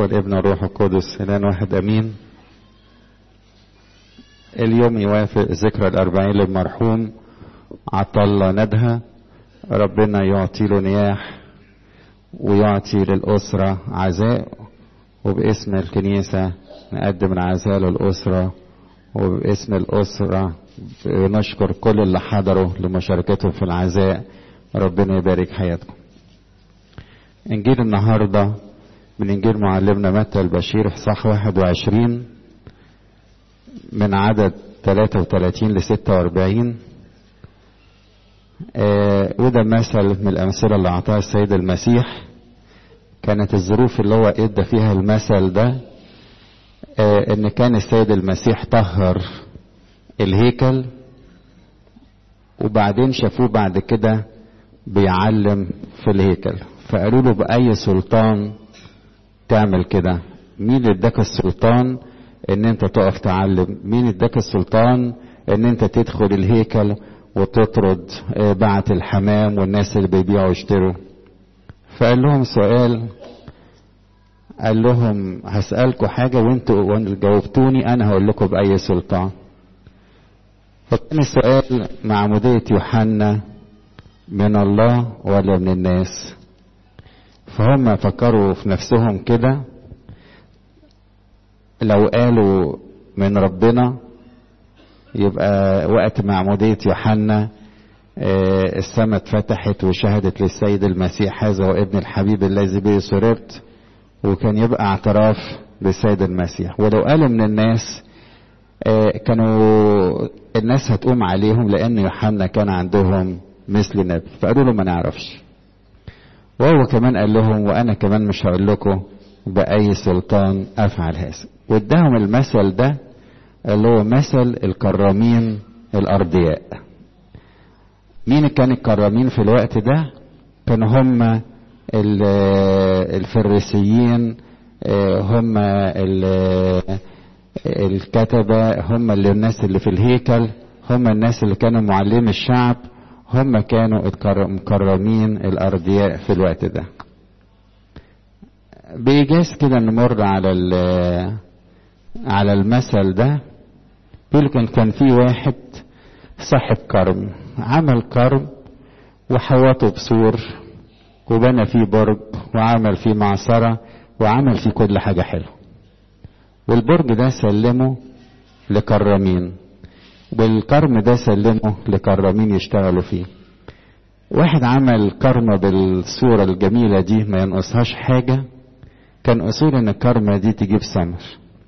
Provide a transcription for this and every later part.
والابن والروح القدس الان واحد امين اليوم يوافق ذكرى الأربعين للمرحوم عطلة ندهة ربنا يعطي له نياح ويعطي للأسرة عزاء وباسم الكنيسة نقدم العزاء للأسرة وباسم الأسرة نشكر كل اللي حضروا لمشاركتهم في العزاء ربنا يبارك حياتكم إنجيل النهاردة من إنجيل معلمنا متى البشير إصحاح 21 من عدد 33 ل 46 آه وده مثل من الأمثلة اللي أعطاها السيد المسيح كانت الظروف اللي هو ادى فيها المثل ده آه ان كان السيد المسيح طهر الهيكل وبعدين شافوه بعد كده بيعلم في الهيكل فقالوا له بأي سلطان تعمل كده مين اللي اداك السلطان ان انت تقف تعلم مين اداك السلطان ان انت تدخل الهيكل وتطرد بعت الحمام والناس اللي بيبيعوا ويشتروا فقال لهم سؤال قال لهم هسألكوا حاجة وانتوا جاوبتوني انا هقول لكم بأي سلطان فكان السؤال معمودية يوحنا من الله ولا من الناس فهم فكروا في نفسهم كده لو قالوا من ربنا يبقى وقت معمودية يوحنا السماء اتفتحت وشهدت للسيد المسيح هذا هو ابن الحبيب الذي به سررت وكان يبقى اعتراف بالسيد المسيح ولو قالوا من الناس كانوا الناس هتقوم عليهم لان يوحنا كان عندهم مثل نبي فقالوا له ما نعرفش وهو كمان قال لهم وانا كمان مش هقول لكم باي سلطان افعل هذا واداهم المثل ده اللي هو مثل الكرامين الأرضياء مين كان الكرامين في الوقت ده كانوا هم الفريسيين هم الكتبة هم اللي الناس اللي في الهيكل هم الناس اللي كانوا معلمي الشعب هم كانوا مكرمين الأرضياء في الوقت ده بإيجاز كده نمر على على المثل ده بيقول كان كان في واحد صاحب كرم عمل كرم وحوطه بسور وبنى فيه برج وعمل فيه معصرة وعمل فيه كل حاجة حلوة والبرج ده سلمه لكرامين والكرم ده سلمه لكرامين يشتغلوا فيه واحد عمل كرمة بالصورة الجميلة دي ما ينقصهاش حاجة كان أصول إن الكرمة دي تجيب ثمر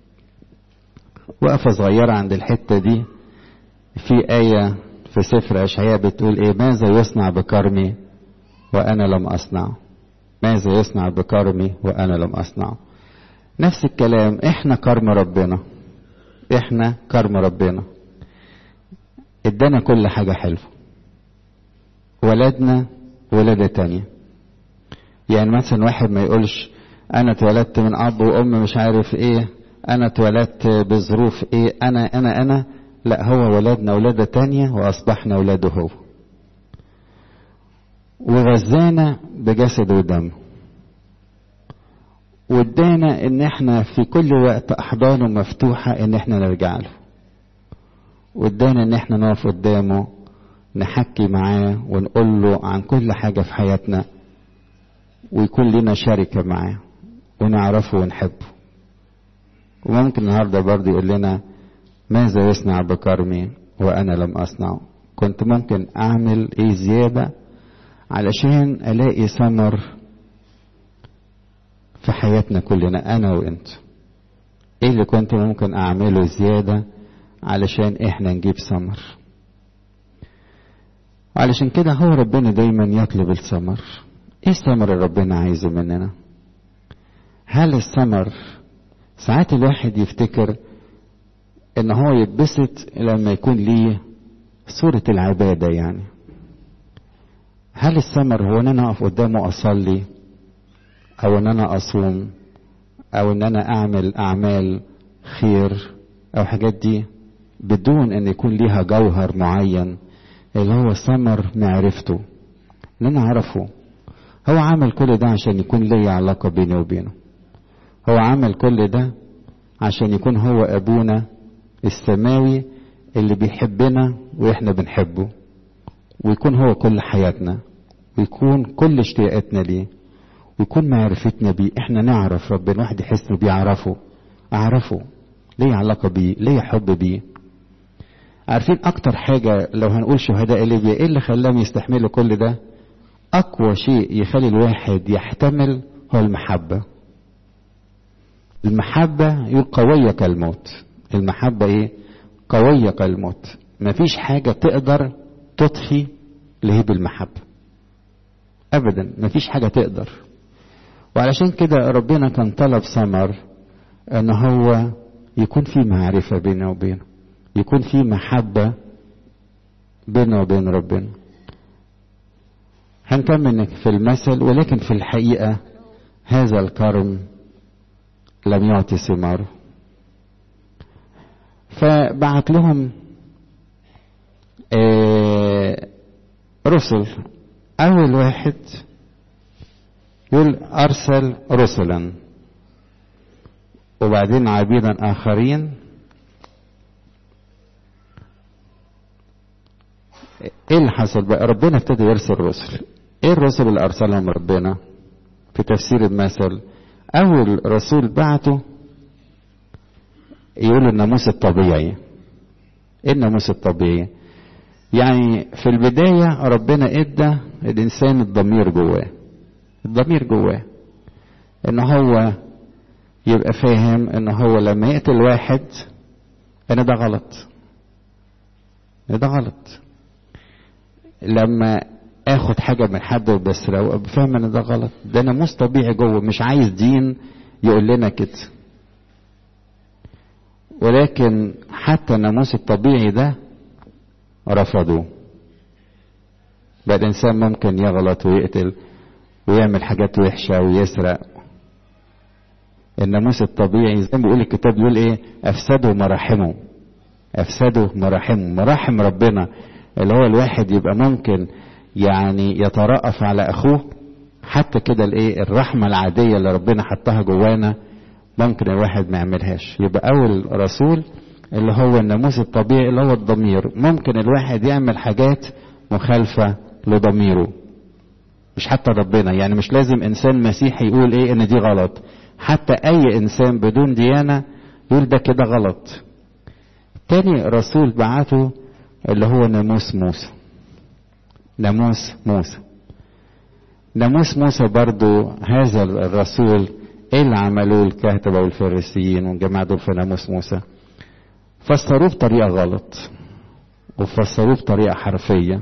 وقفة صغيرة عند الحتة دي في آية في سفر أشعياء بتقول إيه ماذا يصنع بكرمي وأنا لم أصنعه ماذا يصنع بكرمي وأنا لم أصنعه نفس الكلام إحنا كرم ربنا إحنا كرم ربنا إدانا كل حاجة حلوة ولدنا ولادة تانية يعني مثلا واحد ما يقولش أنا اتولدت من أب وأم مش عارف إيه انا اتولدت بظروف ايه انا انا انا لا هو ولدنا ولادة تانية واصبحنا ولاده هو وغذانا بجسد ودم وادانا ان احنا في كل وقت احضانه مفتوحة ان احنا نرجع له وادانا ان احنا نقف قدامه نحكي معاه ونقول له عن كل حاجة في حياتنا ويكون لنا شركة معاه ونعرفه ونحبه وممكن النهاردة برضه يقول لنا ماذا يصنع بكرمي وأنا لم أصنعه كنت ممكن أعمل إيه زيادة علشان ألاقي ثمر في حياتنا كلنا أنا وأنت إيه اللي كنت ممكن أعمله زيادة علشان إحنا نجيب ثمر علشان كده هو ربنا دايما يطلب الثمر إيه الثمر اللي ربنا عايزه مننا هل الثمر ساعات الواحد يفتكر ان هو يتبسط لما يكون ليه صورة العبادة يعني هل الثمر هو ان انا اقف قدامه اصلي او ان انا اصوم او ان انا اعمل اعمال خير او حاجات دي بدون ان يكون ليها جوهر معين اللي هو ثمر معرفته ان انا اعرفه هو عمل كل ده عشان يكون لي علاقة بيني وبينه هو عمل كل ده عشان يكون هو ابونا السماوي اللي بيحبنا واحنا بنحبه ويكون هو كل حياتنا ويكون كل اشتياقاتنا ليه ويكون معرفتنا بيه احنا نعرف ربنا واحد يحس انه بيعرفه اعرفه ليه علاقة بيه ليه حب بيه عارفين اكتر حاجة لو هنقول شهداء ليبيا ايه اللي خلاهم يستحملوا كل ده اقوى شيء يخلي الواحد يحتمل هو المحبة المحبة يقول قوية كالموت المحبة ايه قوية كالموت مفيش حاجة تقدر تطفي لهيب المحبة ابدا مفيش حاجة تقدر وعلشان كده ربنا كان طلب ثمر ان هو يكون في معرفة بينه وبينه يكون في محبة بينه وبين ربنا هنكمل في المثل ولكن في الحقيقة هذا الكرم لم يعطي ثمار فبعت لهم آه رسل أول واحد يقول أرسل رسلا وبعدين عبيدا آخرين ايه اللي حصل بقى ربنا ابتدى يرسل رسل ايه الرسل اللي ارسلهم ربنا في تفسير المثل اول رسول بعته يقول الناموس الطبيعي ايه الناموس الطبيعي يعني في البداية ربنا ادى الانسان الضمير جواه الضمير جواه ان هو يبقى فاهم ان هو لما يقتل واحد ان ده غلط ان ده غلط لما اخد حاجه من حد وبسرق فاهم ان ده غلط ده ناموس طبيعي جوه مش عايز دين يقول لنا كده ولكن حتى الناموس الطبيعي ده رفضوه بقى الانسان ممكن يغلط ويقتل ويعمل حاجات وحشه ويسرق الناموس الطبيعي زي ما بيقول الكتاب بيقول ايه افسدوا مراحمه افسدوا مراحمه مراحم ربنا اللي هو الواحد يبقى ممكن يعني يترأف على اخوه حتى كده الايه الرحمه العاديه اللي ربنا حطها جوانا ممكن الواحد ما يعملهاش يبقى اول رسول اللي هو الناموس الطبيعي اللي هو الضمير ممكن الواحد يعمل حاجات مخالفه لضميره مش حتى ربنا يعني مش لازم انسان مسيحي يقول ايه ان دي غلط حتى اي انسان بدون ديانه يقول ده كده غلط تاني رسول بعته اللي هو ناموس موسى ناموس موسى ناموس موسى برضو هذا الرسول ايه اللي عملوه الكهنة والفريسيين والجماعة دول في ناموس موسى فسروه بطريقة غلط وفسروه بطريقة حرفية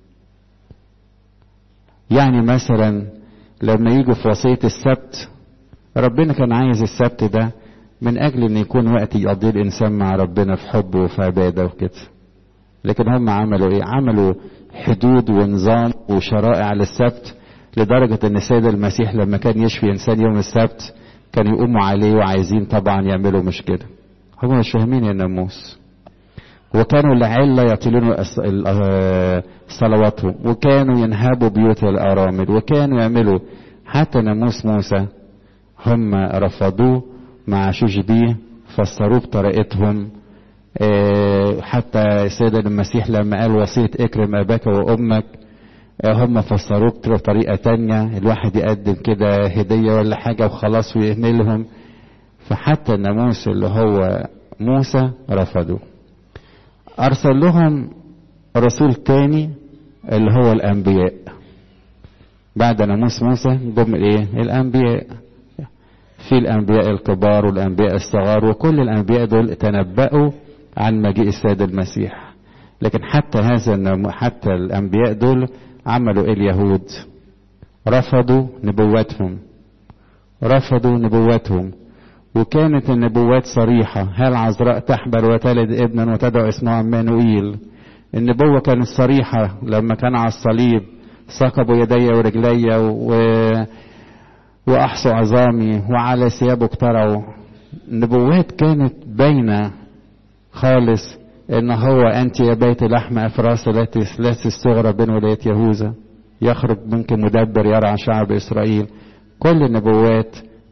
يعني مثلا لما يجوا في وصية السبت ربنا كان عايز السبت ده من اجل ان يكون وقت يقضيه الانسان مع ربنا في حب وفي عباده وكده لكن هم عملوا ايه عملوا حدود ونظام وشرائع للسبت لدرجة ان السيد المسيح لما كان يشفي انسان يوم السبت كان يقوموا عليه وعايزين طبعا يعملوا مش كده هم مش فاهمين الناموس وكانوا لعلة يطيلون صلواتهم وكانوا ينهبوا بيوت الأرامل وكانوا يعملوا حتى ناموس موسى هم رفضوه ما عاشوش بيه فسروه بطريقتهم حتى السيد المسيح لما قال وصية اكرم اباك وامك هم فسروه بطريقة تانية الواحد يقدم كده هدية ولا حاجة وخلاص ويهملهم فحتى الناموس اللي هو موسى رفضوا ارسل لهم رسول تاني اللي هو الانبياء بعد ناموس موسى جم الايه الانبياء في الانبياء الكبار والانبياء الصغار وكل الانبياء دول تنبأوا عن مجيء السيد المسيح لكن حتى هذا حتى الانبياء دول عملوا ايه اليهود رفضوا نبواتهم رفضوا نبواتهم وكانت النبوات صريحة هل عذراء تحبل وتلد ابنا وتدعو اسمه عمانوئيل النبوة كانت صريحة لما كان على الصليب ثقبوا يدي ورجلي و... وأحصوا عظامي وعلى ثيابه اقترعوا النبوات كانت باينة خالص ان هو انت يا بيت لحم افراس التي التي الصغرى بين ولاية يهوذا يخرج منك مدبر يرعى شعب اسرائيل كل النبوات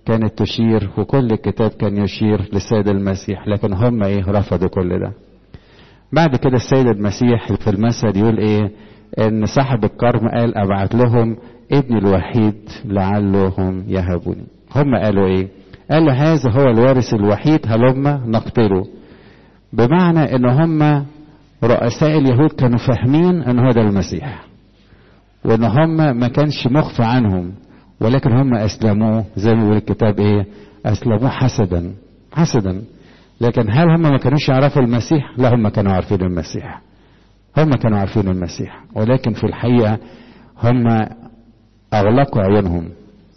كانت تشير وكل الكتاب كان يشير للسيد المسيح لكن هم ايه رفضوا كل ده بعد كده السيد المسيح في المثل يقول ايه ان صاحب الكرم قال ابعت لهم ابني الوحيد لعلهم يهبوني هم قالوا ايه قالوا هذا هو الوارث الوحيد هلم نقتله بمعنى ان هم رؤساء اليهود كانوا فاهمين ان هو ده المسيح وان هم ما كانش مخفى عنهم ولكن هم اسلموه زي ما بيقول الكتاب ايه اسلموه حسدا حسدا لكن هل هم ما كانوش يعرفوا المسيح لا هم كانوا عارفين المسيح هم كانوا عارفين المسيح ولكن في الحقيقه هم اغلقوا عيونهم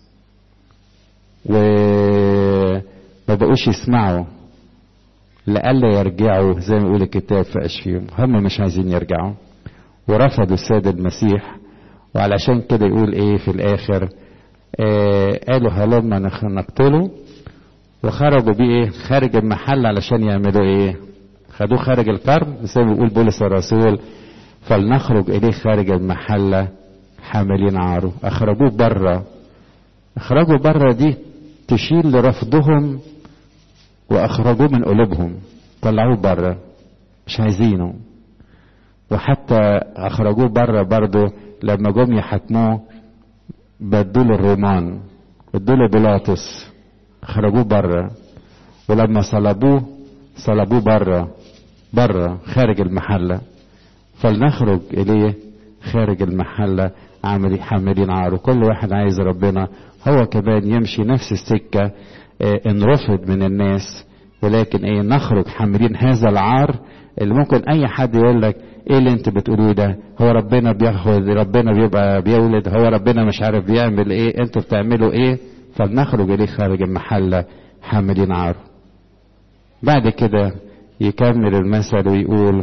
وما بقوش يسمعوا لألا يرجعوا زي ما يقول الكتاب في أشفيهم هم مش عايزين يرجعوا ورفضوا السيد المسيح وعلشان كده يقول ايه في الاخر آه قالوا هلما نقتله وخرجوا بيه ايه خارج المحل علشان يعملوا ايه خدوه خارج الكرم زي ما بيقول بولس الرسول فلنخرج اليه خارج المحله حاملين عاره اخرجوه بره اخرجوا بره دي تشير لرفضهم واخرجوه من قلوبهم طلعوه بره مش عايزينه وحتى اخرجوه بره برضه لما جم يحاكموه بدوا له الرومان ادوا له بيلاطس خرجوه بره ولما صلبوه صلبوه بره بره خارج المحله فلنخرج اليه خارج المحله عاملين حاملين عار وكل واحد عايز ربنا هو كمان يمشي نفس السكه اه ان رفض من الناس ولكن ايه نخرج حاملين هذا العار اللي ممكن اي حد يقول لك ايه اللي انت بتقولوه ده هو ربنا بياخد ربنا بيبقى بيولد هو ربنا مش عارف بيعمل ايه انتوا بتعملوا ايه فلنخرج اليه خارج المحله حاملين عار بعد كده يكمل المثل ويقول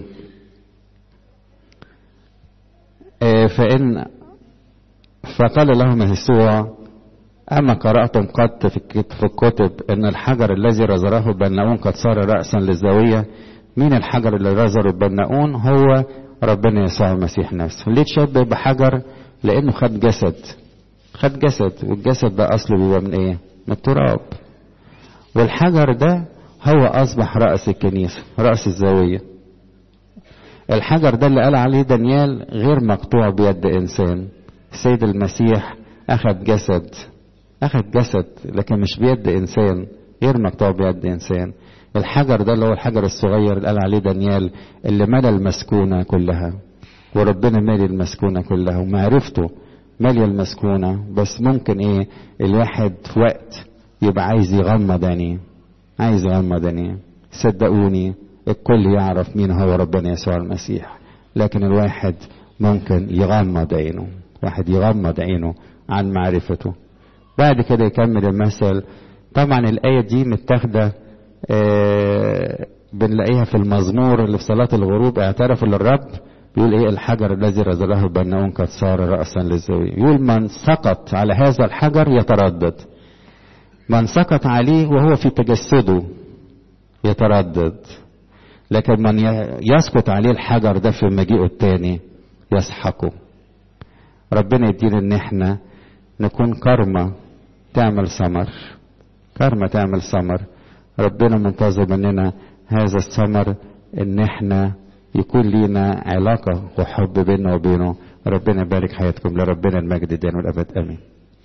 آه فإن فقال لهم يسوع أما قرأتم قد في الكتب أن الحجر الذي رزره البناؤون قد صار رأسا للزاوية مين الحجر اللي رزره البناؤون هو ربنا يسوع المسيح نفسه ليه تشبه بحجر لأنه خد جسد خد جسد والجسد ده أصله بيبقى من إيه من التراب والحجر ده هو أصبح رأس الكنيسة رأس الزاوية الحجر ده اللي قال عليه دانيال غير مقطوع بيد إنسان السيد المسيح أخذ جسد أخذ جسد لكن مش بيد إنسان غير مقطوع بيد إنسان الحجر ده اللي هو الحجر الصغير اللي قال عليه دانيال اللي ملى المسكونة كلها وربنا مالي المسكونة كلها ومعرفته مالية المسكونة بس ممكن ايه الواحد في وقت يبقى عايز يغمض عينيه عايز يغمض عينيه صدقوني الكل يعرف مين هو ربنا يسوع المسيح لكن الواحد ممكن يغمض عينه واحد يغمض عينه عن معرفته بعد كده يكمل المثل طبعا الآية دي متاخدة آه بنلاقيها في المزمور اللي في صلاة الغروب اعترفوا للرب بيقول ايه الحجر الذي رزله البناؤون قد صار رأسا للزاوية يقول من سقط على هذا الحجر يتردد من سقط عليه وهو في تجسده يتردد لكن من يسقط عليه الحجر ده في مجيئه التاني يسحقه ربنا يدينا ان احنا نكون كرمة تعمل ثمر كرمة تعمل ثمر ربنا منتظر مننا هذا الثمر ان احنا يكون لينا علاقة وحب بيننا وبينه ربنا يبارك حياتكم لربنا المجد الدين والابد امين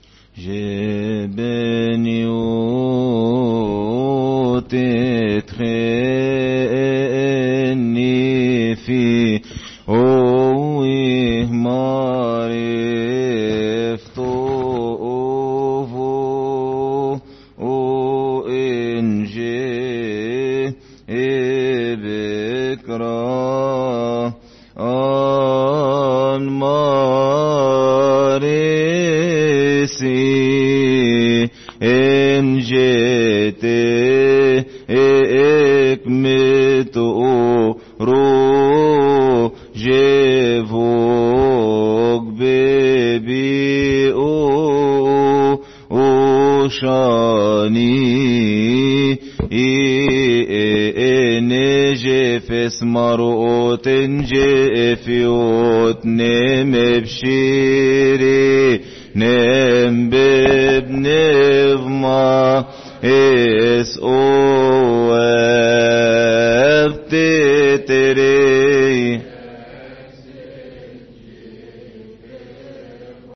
جبني وتتخني في هوه معرفته وإنجي بكرة أن مارسي إن جيت إكمت رو جيفوك ببي أو أوشاني نجف اسمرؤوت نجف يوت نم بشيري نم ببنظمة es o te